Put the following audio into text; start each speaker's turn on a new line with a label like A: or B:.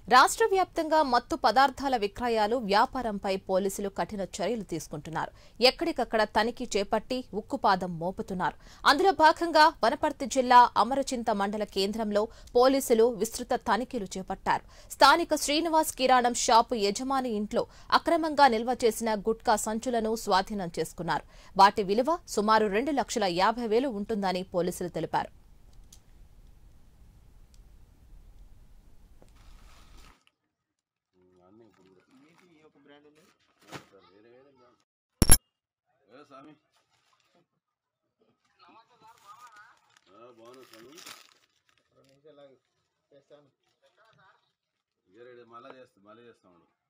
A: రాష్ట్ర వ్యాప్తంగా మత్తు పదార్థాల విక్రయాలు వ్యాపారంపై పోలీసులు కఠిన చర్యలు తీసుకుంటున్నారు ఎక్కడికక్కడ తనిఖీ చేపట్టి ఉక్కుపాదం మోపుతున్నారు అందులో భాగంగా వనపర్తి జిల్లా అమరచింత మండల కేంద్రంలో పోలీసులు విస్తృత తనిఖీలు చేపట్టారు స్థానిక శ్రీనివాస్ కిరాణం షాపు యజమాని ఇంట్లో అక్రమంగా నిల్వ చేసిన గుట్కా సంచులను స్వాధీనం చేసుకున్నారు వాటి విలువ సుమారు రెండు లక్షల యాభై వేలు ఉంటుందని పోలీసులు తెలిపారు
B: అన్నీ ఇప్పుడు కూడా.
C: మీకు ఈ యొక్క బ్రాండ్ ఉంది
B: సార్ వేరే వేరే బ్రాండ్. ఏ స్వామి ఆ, బాగున్నా స్వామి
C: రెండు నిమిషాలు ఆగు. చేస్తాను
B: వేరే మళ్ళా చేస్తా మళ్ళీ చేస్తాం